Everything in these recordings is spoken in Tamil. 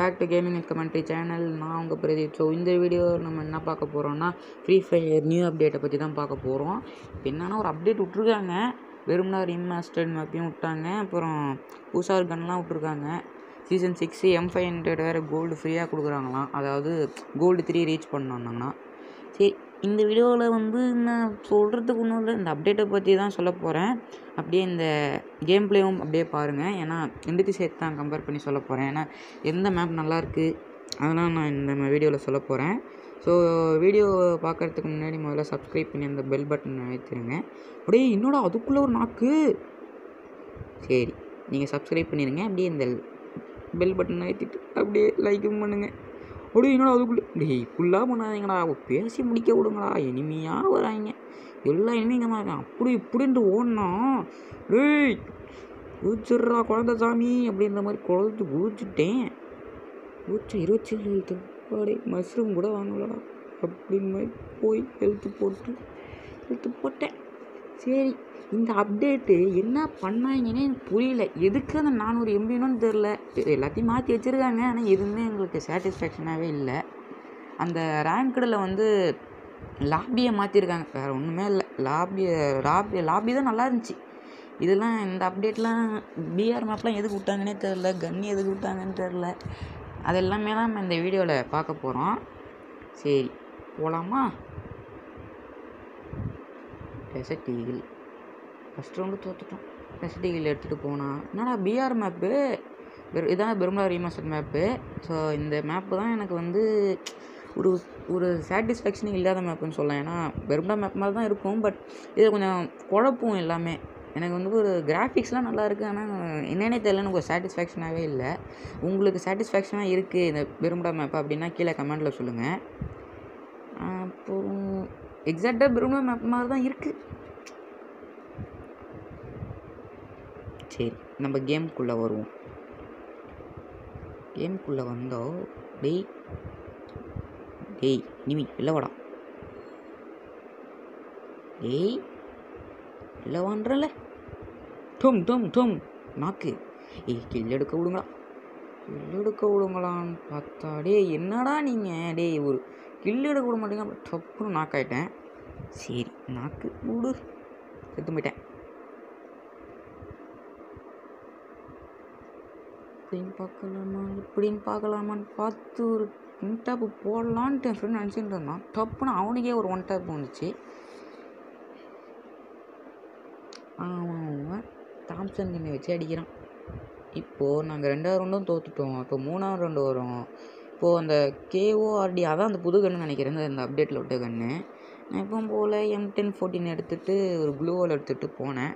back to gaming with commentary channel நான் உங்கள் பிரதீப் ஸோ இந்த வீடியோ நம்ம என்ன பார்க்க போகிறோம்னா ஃப்ரீ ஃபயர் நியூ அப்டேட்டை பற்றி தான் பார்க்க போகிறோம் இப்போ என்னன்னா ஒரு அப்டேட் விட்ருக்காங்க வெறும்னா ரீமாஸ்டர்ட் மேப்பையும் விட்டாங்க அப்புறம் புதுசாக ஒரு கன்லாம் விட்ருக்காங்க season six M five hundred வேறு கோல்டு ஃப்ரீயாக கொடுக்குறாங்களாம் அதாவது கோல்டு த்ரீ ரீச் பண்ணோம்னாங்கன்னா சரி இந்த வீடியோவில் வந்து நான் சொல்கிறதுக்கு ஒன்றும் இல்லை இந்த அப்டேட்டை பற்றி தான் சொல்ல போகிறேன் அப்படியே இந்த கேம் பிளேவும் அப்படியே பாருங்கள் ஏன்னா ரெண்டுத்தையும் சேர்த்து தான் கம்பேர் பண்ணி சொல்ல போகிறேன் ஏன்னா எந்த மேப் நல்லாயிருக்கு அதெல்லாம் நான் இந்த வீடியோவில் சொல்ல போகிறேன் ஸோ வீடியோ பார்க்குறதுக்கு முன்னாடி முதல்ல சப்ஸ்கிரைப் பண்ணி அந்த பெல் பட்டன் அழுத்திடுங்க அப்படியே என்னோட அதுக்குள்ளே ஒரு நாக்கு சரி நீங்கள் சப்ஸ்கிரைப் பண்ணிடுங்க அப்படியே இந்த பெல் பட்டன் அழுத்திட்டு அப்படியே லைக்கும் பண்ணுங்கள் அப்படியே என்னடா அதுக்குள்ளே டேய் ஃபுல்லாக பண்ணாதீங்கடா பேசி முடிக்க விடுங்கடா இனிமையாக வராங்க எல்லா இனிமைங்கம்மா இருக்கான் அப்படி இப்படின்ட்டு ஓடனா டேய் ஊச்சிட்றா குழந்த சாமி அப்படின்ற மாதிரி குழந்தை ஊச்சிட்டேன் ஊச்ச இருபத்தி ஏழு எழுத்து அப்படியே மஷ்ரூம் கூட வாங்கலடா அப்படின்னு மாதிரி போய் எழுத்து போட்டு எழுத்து போட்டேன் சரி இந்த அப்டேட்டு என்ன பண்ணாங்கன்னே எனக்கு புரியல எதுக்கு அந்த நானூறு எம்பின்னு தெரில எல்லாத்தையும் மாற்றி வச்சுருக்காங்க ஆனால் எதுவுமே எங்களுக்கு சாட்டிஸ்ஃபேக்ஷனாகவே இல்லை அந்த ரேங்க்டில் வந்து லாபியை மாற்றிருக்காங்க வேறு ஒன்றுமே இல்லை லாபியை லாபி லாபி தான் நல்லா இருந்துச்சு இதெல்லாம் இந்த அப்டேட்லாம் பிஆர் மேப்லாம் எதுக்கு விட்டாங்கன்னே தெரில கன் எதுக்கு விட்டாங்கன்னு தெரில அது எல்லாமே தான் நம்ம இந்த வீடியோவில் பார்க்க போகிறோம் சரி போகலாமா டெசர்ட் ஈகிள் ஃபஸ்ட் ரவுண்டு தோத்துட்டோம் டெசர்ட் ஈகிள் எடுத்துகிட்டு போனால் என்னடா பிஆர் மேப்பு இதான் பெருமலா ரீமாஸ்டர் மேப்பு ஸோ இந்த மேப்பு தான் எனக்கு வந்து ஒரு ஒரு சாட்டிஸ்ஃபேக்ஷன் இல்லாத மேப்புன்னு சொல்லலாம் ஏன்னா பெருமலா மேப் மாதிரி தான் இருக்கும் பட் இது கொஞ்சம் குழப்பும் எல்லாமே எனக்கு வந்து ஒரு கிராஃபிக்ஸ்லாம் நல்லா இருக்குது ஆனால் என்னென்னே தெரியல எனக்கு ஒரு சாட்டிஸ்ஃபேக்ஷனாகவே இல்லை உங்களுக்கு சாட்டிஸ்ஃபேக்ஷனாக இருக்குது இந்த பெருமுடா மேப் அப்படின்னா கீழே கமெண்ட்டில் சொல்லுங்கள் அப்புறம் எக்ஸாக்டாக பெருமுடா மேப் மாதிரி தான் இருக்குது சரி நம்ம கேம்குள்ளே வருவோம் கேம்குள்ளே வந்தோம் டெய் டேய் நிமி இல்லை வாடா டேய் இல்லை வான்றல டும் டும் டும் நாக்கு ஏய் கில் எடுக்க விடுங்களா கில் எடுக்க விடுங்களான்னு பார்த்தா டேய் என்னடா நீங்கள் டேய் ஒரு கில் எடுக்க விட மாட்டீங்க அப்புறம் டப்புன்னு நாக்காயிட்டேன் சரி நாக்கு விடு செத்து போயிட்டேன் இப்படின்னு பார்க்கலாமா இப்படின்னு பார்க்கலாமான்னு பார்த்து ஒரு ஒன் டேப்பு போடலான்ட்டு என் ஃப்ரெண்ட் நினச்சிட்டு இருந்தான் டப்புன்னு அவனுக்கே ஒரு ஒன் டேப் வந்துச்சு அவன் தாம்சன் கண்ணை வச்சு அடிக்கிறான் இப்போது நாங்கள் ரெண்டாவது ரவுண்டும் தோத்துட்டோம் இப்போ மூணாவது ரவுண்டு வரும் இப்போது அந்த கேஓஆர்டி அதான் அந்த புது கன்று நினைக்கிறேன் இந்த அப்டேட்டில் விட்ட கன்று நான் எப்பவும் போல் எம் டென் ஃபோர்டீன் எடுத்துகிட்டு ஒரு க்ளூவால் எடுத்துகிட்டு போனேன்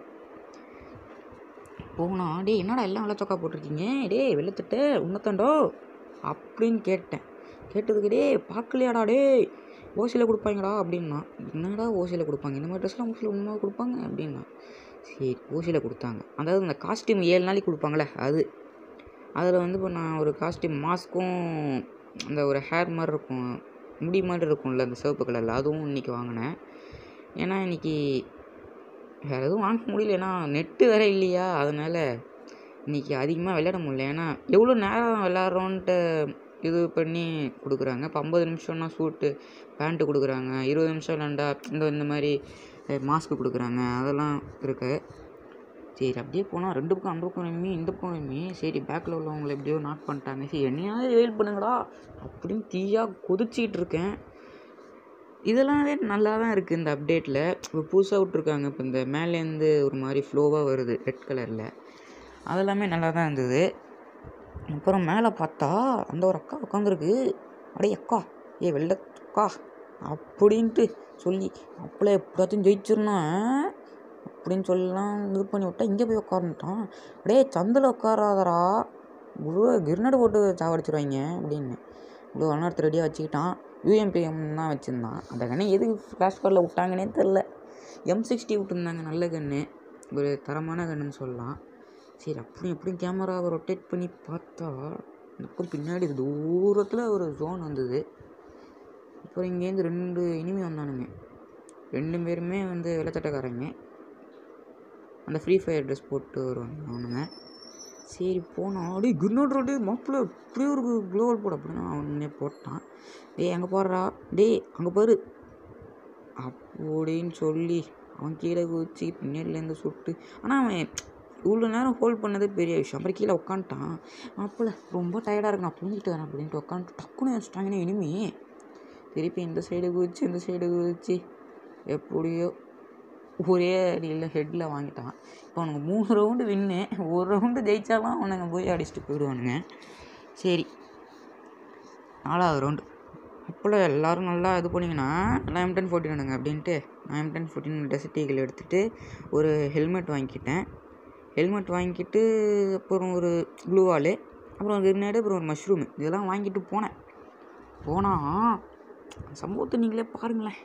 போனா டே என்னடா எல்லாம் வெள்ளச்சொக்கா போட்டிருக்கீங்க டே வெள்ளத்தட்ட உன்னத்தண்டோ அப்படின்னு கேட்டேன் கேட்டதுக்கு டே பார்க்கலையாடா டே ஓசியில் கொடுப்பாங்களா அப்படின்னா என்னடா ஓசியில் கொடுப்பாங்க இந்த மாதிரி ட்ரெஸ்லாம் ஓசியில் உண்மையாக கொடுப்பாங்க அப்படின்னா சரி ஓசியில் கொடுத்தாங்க அதாவது இந்த காஸ்டியூம் ஏழு நாளைக்கு கொடுப்பாங்களே அது அதில் வந்து இப்போ நான் ஒரு காஸ்டியூம் மாஸ்க்கும் அந்த ஒரு ஹேர் மாதிரி இருக்கும் முடி மாதிரி இருக்கும்ல அந்த சிவப்பு கலரில் அதுவும் இன்றைக்கி வாங்கினேன் ஏன்னா இன்றைக்கி வேறு எதுவும் வாங்க முடியல ஏன்னா நெட்டு வேறு இல்லையா அதனால் இன்றைக்கி அதிகமாக விளையாட முடியல ஏன்னா எவ்வளோ நேரம் விளாட்றோன்ட்டு இது பண்ணி கொடுக்குறாங்க இப்போ ஐம்பது நிமிஷம்னா சூட்டு பேண்ட்டு கொடுக்குறாங்க இருபது நிமிஷம் விளாண்டா இந்த இந்த மாதிரி மாஸ்க்கு கொடுக்குறாங்க அதெல்லாம் இருக்குது சரி அப்படியே போனால் ரெண்டு பக்கம் அந்த பக்கம் எம்மி இந்த பக்கம் எம்மி சரி பேக்கில் உள்ளவங்களை எப்படியோ நாக் பண்ணிட்டாங்க சரி என்னையாவது வெயிட் பண்ணுங்கடா அப்படின்னு தீயாக கொதிச்சிக்கிட்டு இருக்கேன் இதெல்லாமே நல்லா தான் இருக்குது இந்த அப்டேட்டில் இப்போ புதுசாக விட்ருக்காங்க இப்போ இந்த மேலேருந்து ஒரு மாதிரி ஃப்ளோவாக வருது ரெட் கலரில் அதெல்லாமே நல்லா தான் இருந்தது அப்புறம் மேலே பார்த்தா அந்த ஒரு அக்கா உட்காந்துருக்கு அடே அக்கா ஏ வெள்ள அக்கா அப்படின்ட்டு சொல்லி அப்பளே எப்படியாச்சும் ஜெயிச்சிடணும் அப்படின்னு சொல்லலாம் இது பண்ணி விட்டா இங்கே போய் உட்காந்துட்டான் அடே சந்தில் உட்காராதரா இவ்வளோ கிரினடு போட்டு சாவடிச்சிருவாங்க அப்படின்னு இவ்வளோ வண்ணாரத்து ரெடியாக வச்சுக்கிட்டான் யூஎம்பிஎம் தான் வச்சுருந்தான் அந்த கண்ணை எதுக்கு ஃப்ளாஷ் கார்டில் விட்டாங்கன்னே தெரில எம் சிக்ஸ்டி விட்டுருந்தாங்க நல்ல கன்று ஒரு தரமான கன்றுன்னு சொல்லலாம் சரி அப்படி எப்படியும் கேமராவை ரொட்டேட் பண்ணி பார்த்தா எனக்கும் பின்னாடி தூரத்தில் ஒரு ஜோன் வந்தது அப்புறம் இங்கேருந்து ரெண்டு இனிமே வந்தானுங்க ரெண்டு பேருமே வந்து வெள்ளத்தட்டக்காரங்க அந்த ஃப்ரீ ஃபயர் ட்ரெஸ் போட்டு வருவாங்க அவனுங்க சரி போனோம் அப்படியே குன்னோட் ரோடு மாப்பிள்ள இப்படியே ஒரு குளோவல் போட அப்படின்னா அவனே போட்டான் டேய் அங்கே போடுறா டேய் அங்கே பாரு அப்படின்னு சொல்லி அவன் கீழே குதிச்சு பின்னாடிலேருந்து சுட்டு ஆனால் அவன் இவ்வளோ நேரம் ஹோல்ட் பண்ணதே பெரிய விஷயம் அப்புறம் கீழே உட்காந்துட்டான் மாப்பிள்ள ரொம்ப டயர்டாக இருக்கு நான் தூங்கிட்டு வரேன் அப்படின்ட்டு உட்காந்துட்டு டக்குன்னு வச்சுட்டாங்கன்னா இனிமே திருப்பி இந்த சைடு குதிச்சு இந்த சைடு குதிச்சு எப்படியோ ஒரே அடியில் ஹெட்டில் வாங்கிட்டான் இப்போ அவனுக்கு மூணு ரவுண்டு வின்னு ஒரு ரவுண்டு ஜெயிச்சாலும் அவனுங்க போய் அடிச்சுட்டு போயிடுவானுங்க சரி நாலாவது ரவுண்டு அப்போல்லாம் எல்லோரும் நல்லா இது பண்ணிங்கன்னா நான் எம் டென் ஃபோர்டீன் அப்படின்ட்டு நான் M ten fourteen desert eagle எடுத்துகிட்டு ஒரு ஹெல்மெட் வாங்கிக்கிட்டேன் ஹெல்மெட் வாங்கிக்கிட்டு அப்புறம் ஒரு ப்ளூ வாலு அப்புறம் ஒரு கிரினேடு அப்புறம் ஒரு மஷ்ரூமு இதெல்லாம் வாங்கிட்டு போனேன் போனால் சம்பவத்தை நீங்களே பாருங்களேன்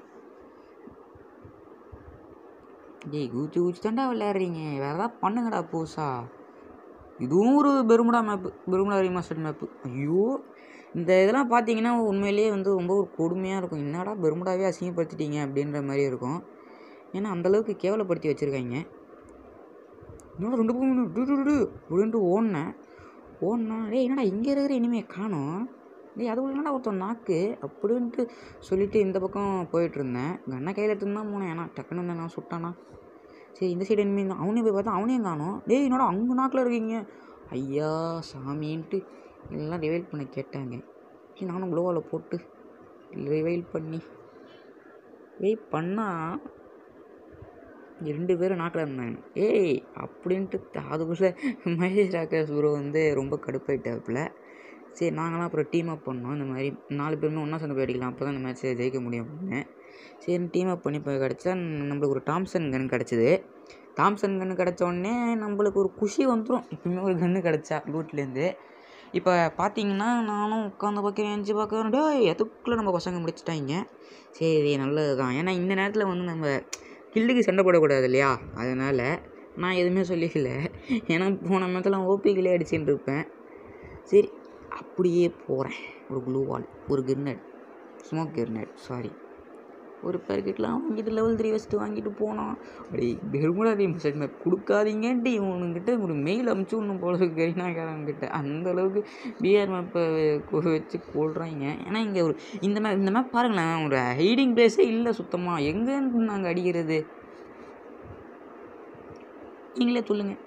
டேய் ஊச்சி ஊச்சி தாண்டா விளையாடுறீங்க வேறு ஏதாவது பண்ணுங்கடா புதுசா இதுவும் ஒரு Bermuda map Bermuda remaster map ஐயோ இந்த இதெல்லாம் பார்த்தீங்கன்னா உண்மையிலேயே வந்து ரொம்ப ஒரு கொடுமையாக இருக்கும் என்னடா பெருமுடாவே அசிங்கப்படுத்திட்டீங்க அப்படின்ற மாதிரி இருக்கும் ஏன்னா அந்தளவுக்கு கேவலப்படுத்தி வச்சுருக்காங்க என்னடா ரெண்டு பக்கம் டு டு டு அப்படின்ட்டு ஓடினேன் ஓடினா டேய் என்னடா இங்கே இருக்கிற இனிமே காணோம் டேய் அதுக்குள்ள என்னடா ஒருத்தன் நாக்கு அப்படின்ட்டு சொல்லிட்டு இந்த பக்கம் போயிட்டு இருந்தேன் கண்ணை கையில் எடுத்துன்னு தான் போனேன் ஏன்னா டக்குன்னு வந்து நான் சுட்டானா சரி இந்த சைடு இனிமே தான் அவனையும் போய் பார்த்தா அவனையும் காணோம் டேய் என்னடா அங்கே நாக்கில் இருக்கீங்க ஐயா சாமின்ட்டு எல்லாம் ரிவைல் பண்ண கேட்டாங்க சரி நானும் குளோவால் போட்டு ரிவைல் பண்ணி வெயிட் பண்ணால் ரெண்டு பேரும் நாட்டில் இருந்தாங்க ஏய் அப்படின்ட்டு அதுக்குள்ளே மகேஷ் ராகேஷ் ப்ரோ வந்து ரொம்ப கடுப்பாயிட்டாப்புல சரி நாங்களாம் அப்புறம் டீம் அப் பண்ணோம் இந்த மாதிரி நாலு பேருமே ஒன்றா சேர்ந்து போய் அடிக்கலாம் அப்போ தான் இந்த மேட்ச்சை ஜெயிக்க முடியும் அப்படின்னு சரி டீம் அப் பண்ணி போய் கிடச்சா நம்மளுக்கு ஒரு டாம்சன் கன் கிடச்சிது தாம்சன் கன்று கிடச்ச உடனே நம்மளுக்கு ஒரு குஷி வந்துடும் எப்பவுமே ஒரு கன்று கிடச்சா லூட்லேருந்து இப்போ பார்த்தீங்கன்னா நானும் உட்காந்து பார்க்குறேன் அஞ்சு பார்க்குறேன் டேய் அதுக்குள்ளே நம்ம பசங்க முடிச்சிட்டாங்க சரி நல்லது தான் ஏன்னா இந்த நேரத்தில் வந்து நம்ம கில்லுக்கு சண்டை போடக்கூடாது இல்லையா அதனால் நான் எதுவுமே சொல்லிக்கல ஏன்னா போன மேத்தில் ஓபிக்கிலே அடிச்சுட்டு இருப்பேன் சரி அப்படியே போகிறேன் ஒரு க்ளூ வால் ஒரு கிர்னட் ஸ்மோக் கிர்னட் சாரி ஒரு பேக்கெட்லாம் வாங்கிட்டு லெவல் த்ரீ வச்சுட்டு வாங்கிட்டு போனோம் அப்படி பெருமுடா டீம் செட் மேப் கொடுக்காதீங்கன்ட்டு இவனுங்கிட்ட ஒரு மெயில் அமுச்சு விடணும் போல இருக்கு கரீனாக்காரங்கிட்ட அந்த அளவுக்கு பிஆர் மேப்பை வச்சு கொள்றாங்க ஏன்னா இங்கே ஒரு இந்த மேப் இந்த மேப் பாருங்களேன் ஒரு ஹைடிங் பிளேஸே இல்லை சுத்தமாக எங்கேருந்து நாங்கள் அடிக்கிறது நீங்களே சொல்லுங்கள்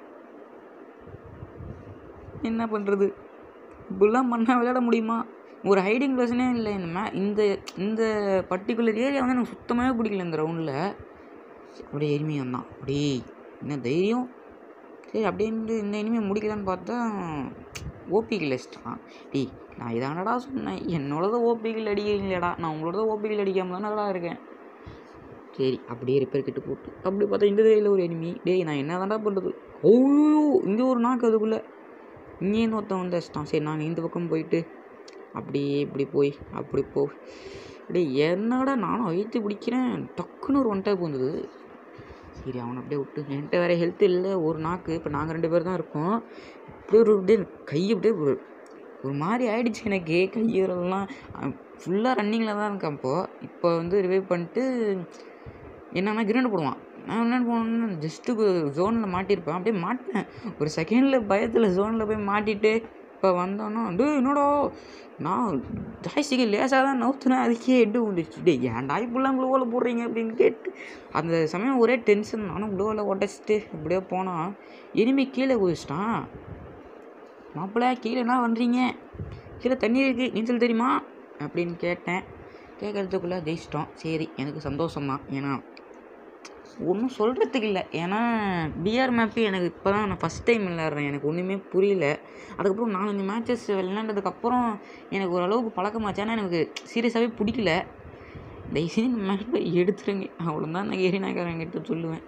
என்ன பண்ணுறது இப்படிலாம் பண்ணால் விளையாட முடியுமா ஒரு ஹைடிங் பிளேஸ்னே இல்லை இந்த மே இந்த இந்த பர்டிகுலர் ஏரியா வந்து எனக்கு சுத்தமாகவே பிடிக்கல இந்த ரவுண்டில் அப்படியே எருமையாக தான் அப்படியே என்ன தைரியம் சரி அப்படின்ட்டு இந்த இனிமேல் முடிக்கலான்னு பார்த்தா ஓபிக்கில் வச்சிட்டான் டேய் நான் இதானடா சொன்னேன் என்னோடத ஓபிக்கில் அடிக்கிறீங்களேடா நான் உங்களோட ஓபிக்கில் அடிக்காம தானடா இருக்கேன் சரி அப்படியே ரிப்பேர் கிட்ட போட்டு அப்படி பார்த்தா இந்த தையில் ஒரு எனிமி டேய் நான் என்ன தான்டா பண்ணுறது ஓய்யோ இங்கே ஒரு நாக்கு அதுக்குள்ளே இங்கேருந்து ஒருத்தன் வந்து வச்சிட்டான் சரி நாங்கள் இந்த பக்கம் போயிட்டு அப்படியே இப்படி போய் அப்படி போ டேய் என்னடா நானும் அழுத்தி பிடிக்கிறேன் டக்குன்னு ஒரு ஒன் டைப் வந்தது சரி அவனை அப்படியே விட்டு என்கிட்ட வேறு ஹெல்த் இல்லை ஒரு நாக்கு இப்போ நாங்கள் ரெண்டு பேர் தான் இருக்கோம் அப்படியே ஒரு அப்படியே கை அப்படியே ஒரு ஒரு மாதிரி ஆயிடுச்சு எனக்கு கையெல்லாம் ஃபுல்லாக ரன்னிங்கில் தான் இருக்கேன் அப்போது இப்போ வந்து ரிவைவ் பண்ணிட்டு என்னன்னா கிரேண்டு போடுவான் நான் என்ன போனேன்னா ஜஸ்ட்டு ஜோனில் மாட்டியிருப்பேன் அப்படியே மாட்டினேன் ஒரு செகண்டில் பயத்தில் ஜோனில் போய் மாட்டிட்டு இப்போ வந்தோன்னா டேய் என்னடா நான் ஜாய்ஸ்டிக்கை லேசாக தான் நவுத்துனேன் அதுக்கே எட்டு வந்துச்சு டே ஏன்டா இப்படிலாம் க்ளோவில் போடுறீங்க அப்படின்னு கேட்டு அந்த சமயம் ஒரே டென்ஷன் நானும் க்ளோவில் உடச்சிட்டு இப்படியே போனால் எனிமி கீழே குதிச்சிட்டான் மாப்பிள்ள கீழே என்ன பண்ணுறீங்க கீழே தண்ணி இருக்குது நீச்சல் தெரியுமா அப்படின்னு கேட்டேன் கேட்குறதுக்குள்ளே ஜெயிச்சிட்டோம் சரி எனக்கு சந்தோஷம்தான் ஏன்னா ஒன்றும் சொல்கிறதுக்கு இல்லை ஏன்னா பிஆர் மேப்பு எனக்கு இப்போ தான் நான் ஃபஸ்ட் டைம் விளையாடுறேன் எனக்கு ஒன்றுமே புரியல அதுக்கப்புறம் நாலஞ்சு மேட்சஸ் விளையாண்டதுக்கப்புறம் எனக்கு ஓரளவுக்கு பழக்கமாச்சு ஆனால் எனக்கு சீரியஸாகவே பிடிக்கல தயவுசெய்து இந்த மேப்பை எடுத்துருங்க அவ்வளோதான் நான் எரினாக்காரங்கிட்ட சொல்லுவேன்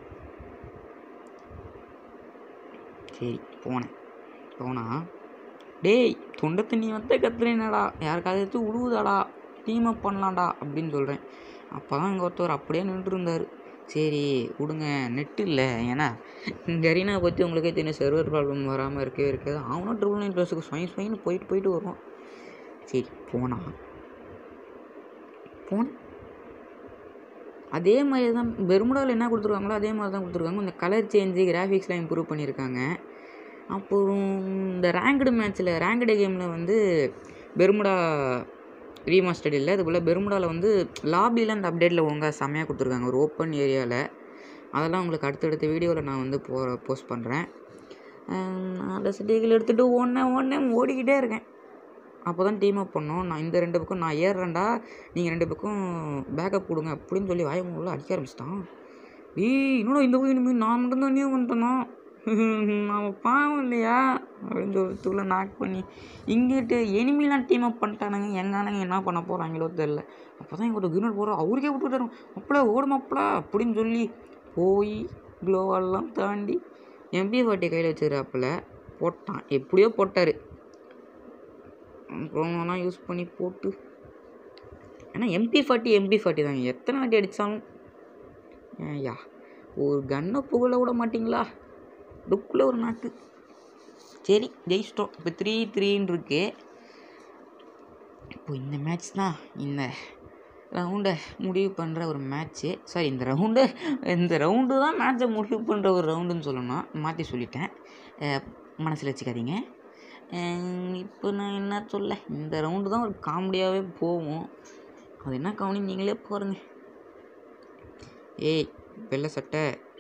சரி போனேன் போனா டேய் தொண்டை தண்ணி வந்து கத்துறேனடா யாருக்காவது எடுத்து உழுவுதாடா டீம் அப் பண்ணலாம்டா அப்படின்னு சொல்கிறேன் அப்போ தான் இங்கே ஒருத்தவர் அப்படியே நின்றுருந்தார் சரி விடுங்க நெட்டு இல்லை ஏன்னா கரீனா பற்றி உங்களுக்கே தெரியும் சர்வர் ப்ராப்ளம் வராமல் இருக்கவே இருக்காது அவனும் ட்ரிபிள் நைன் ப்ளஸுக்கு ஸ்வைன் ஸ்வைன் போயிட்டு போயிட்டு வருவான் சரி போனா போன அதே மாதிரி தான் பெருமுடாவில் என்ன கொடுத்துருக்காங்களோ அதே மாதிரி தான் கொடுத்துருக்காங்க இந்த கலர் சேஞ்சு கிராஃபிக்ஸ்லாம் இம்ப்ரூவ் பண்ணியிருக்காங்க அப்புறம் இந்த ரேங்க்டு மேட்ச்சில் ரேங்க்டு கேமில் வந்து பெர்முடா ரீமாஸ்டர்ட் இல்லை அதுபோல் பெர்முடாவில் வந்து லாபியில் அந்த அப்டேட்டில் ஒழுங்காக செம்மையாக கொடுத்துருக்காங்க ஒரு ஓப்பன் ஏரியாவில் அதெல்லாம் உங்களுக்கு அடுத்தடுத்த வீடியோவில் நான் வந்து போ போஸ்ட் பண்ணுறேன் நாலு சிட்டிகள் எடுத்துகிட்டு ஒன்றே ஒன்றே ஓடிக்கிட்டே இருக்கேன் அப்போ தான் டீம் அப் பண்ணோம் நான் இந்த ரெண்டு பக்கம் நான் ஏறுறேன்டா நீங்கள் ரெண்டு பக்கம் பேக்கப் கொடுங்க அப்படின்னு சொல்லி வாயமுள்ள அடிக்க ஆரம்பிச்சிட்டான் ஏய் இன்னும் இந்த போய் இனிமேல் நான் மட்டும்தான் நீ வந்துட்டேனா நம்ம பாவம் இல்லையா அப்படின்னு சொல்லிட்டுக்குள்ள நாக் பண்ணி இங்கிட்டு எனிமிலாம் டீம் அப் பண்ணிட்டானுங்க எங்கானங்க என்ன பண்ண போகிறாங்களோ தெரில அப்போ தான் எங்கள்கிட்ட கிரினட் போகிறோம் அவருக்கே விட்டுட்டாரு அப்பளா ஓடுமாப்பளா அப்படின்னு சொல்லி போய் க்ளோவெல்லாம் தாண்டி எம்பி ஃபார்ட்டி கையில் வச்சுக்கிறாப்புல போட்டான் எப்படியோ போட்டார் ப்ரோமோலாம் யூஸ் பண்ணி போட்டு ஏன்னா எம்பி ஃபார்ட்டி எம்பி ஃபார்ட்டி தாங்க எத்தனை வாட்டி அடித்தாலும் ஏயா ஒரு கன்னை புகழ விட மாட்டிங்களா லுக்கில் ஒரு நாக்கு சரி ஜெயிச்சிட்டோம் இப்போ த்ரீ த்ரீன்னு இருக்கு இப்போ இந்த மேட்ச் தான் இந்த ரவுண்டை முடிவு பண்ணுற ஒரு மேட்ச்சு சாரி இந்த ரவுண்டு இந்த ரவுண்டு தான் மேட்ச்சை முடிவு பண்ணுற ஒரு ரவுண்டுன்னு சொல்லணும் மாற்றி சொல்லிட்டேன் மனசில் வச்சுக்காதீங்க இப்போ நான் என்ன சொல்ல இந்த ரவுண்டு தான் ஒரு காமெடியாகவே போகும் அது என்ன காமெடி நீங்களே பாருங்க ஏய் வெள்ளை சட்டை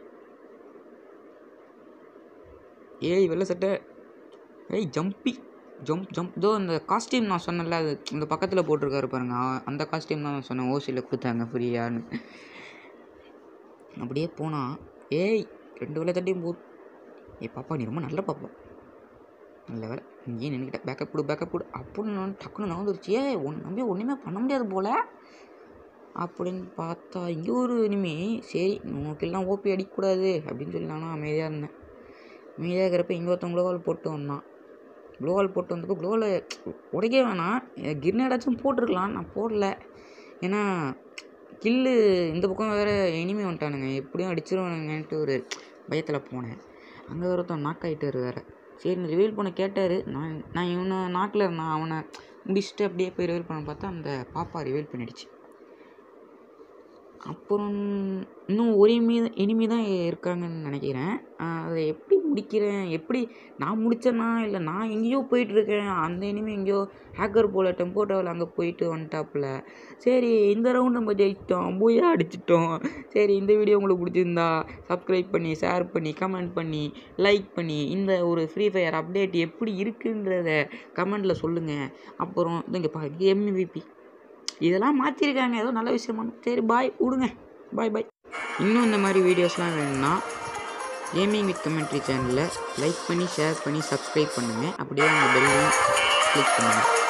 ஏய் வெள்ளை சட்டை ஏய் ஜம்பி ஜம்ப் ஜம்ப் இதோ இந்த காஸ்டியூம் நான் சொன்னேன்ல அது இந்த பக்கத்தில் போட்டிருக்காரு பாருங்க அ- அந்த காஸ்டியூம் தான் நான் சொன்னேன் ஓசியில் கொடுத்தாங்க ஃப்ரீயான்னு அப்படியே போனால் ஏய் ரெண்டு வேலை தட்டியும் போ ஏய் பாப்பா நீ ரொம்ப நல்ல பாப்பா நல்ல வேலை இங்கேயே நின்றுக்கிட்ட பேக்கப் கொடு பேக்கப் கொடு அப்படின்னு நான் டக்குன்னு நான் வந்துருச்சு ஏ ஒன் நம்பி ஒன்றுமே பண்ண முடியாது போல் அப்படின்னு பார்த்தா இங்கே ஒரு இனிமே சரி உனக்கெல்லாம் ஓபி அடிக்கக்கூடாது அப்படின்னு சொல்லி நானும் அமைதியாக இருந்தேன் அமைதியாக இருக்கிறப்ப இங்கே ஒருத்தன் க்ளோவால் போட்டு வந்தான் க்ளோவால் போட்டு வந்தப்போ க்ளோவில் உடைக்க வேணாம் கிர்னேடாச்சும் போட்டிருக்கலாம் நான் போடல ஏன்னா கில்லு இந்த பக்கம் வேறு எனிமி வந்துட்டானுங்க எப்படியும் அடிச்சிருவானுங்கன்ட்டு ஒரு பயத்தில் போனேன் அங்கே ஒருத்தன் நாக் ஆகிட்டாரு வேறு சரி ரிவீல் பண்ண கேட்டார் நான் நான் இவனை நாக்கில் இருந்தான் அவனை முடிச்சுட்டு அப்படியே போய் ரிவீல் பண்ண பார்த்தா அந்த பாப்பா ரிவீல் பண்ணிடுச்சு அப்புறம் இன்னும் ஒரு இனிமி இனிமி தான் இருக்காங்கன்னு நினைக்கிறேன் ஆஹ் அதை எப்படி முடிக்கிறேன் எப்படி நான் முடித்தேன்னா இல்லை நான் எங்கேயோ போயிட்டுருக்கேன் அந்த இனிமே எங்கேயோ ஹேக்கர் போல் டெம்போ ட்ராவல் அங்கே போயிட்டு வந்துட்டாப்புல சரி இந்த ரவுண்ட் நம்ம ஜெயிச்சிட்டோம் பூயா அடிச்சிட்டோம் சரி இந்த வீடியோ உங்களுக்கு பிடிச்சிருந்தா சப்ஸ்கிரைப் பண்ணி ஷேர் பண்ணி கமெண்ட் பண்ணி லைக் பண்ணி இந்த ஒரு ஃப்ரீ ஃபயர் அப்டேட் எப்படி இருக்குன்றத கமெண்டில் சொல்லுங்கள் அப்புறம் இங்கே பாருங்க எம்விபி இதெல்லாம் மாற்றிருக்காங்க ஏதோ நல்ல விஷயமா சரி பாய் விடுங்க பாய் பாய் இன்னும் இந்த மாதிரி வீடியோஸ்லாம் வேணும்னா கேமிங் வித் கமெண்ட்ரி சேனலில் லைக் பண்ணி ஷேர் பண்ணி சப்ஸ்கிரைப் பண்ணுங்கள் அப்படியே அந்த பெல்லையும் கிளிக் பண்ணுங்கள்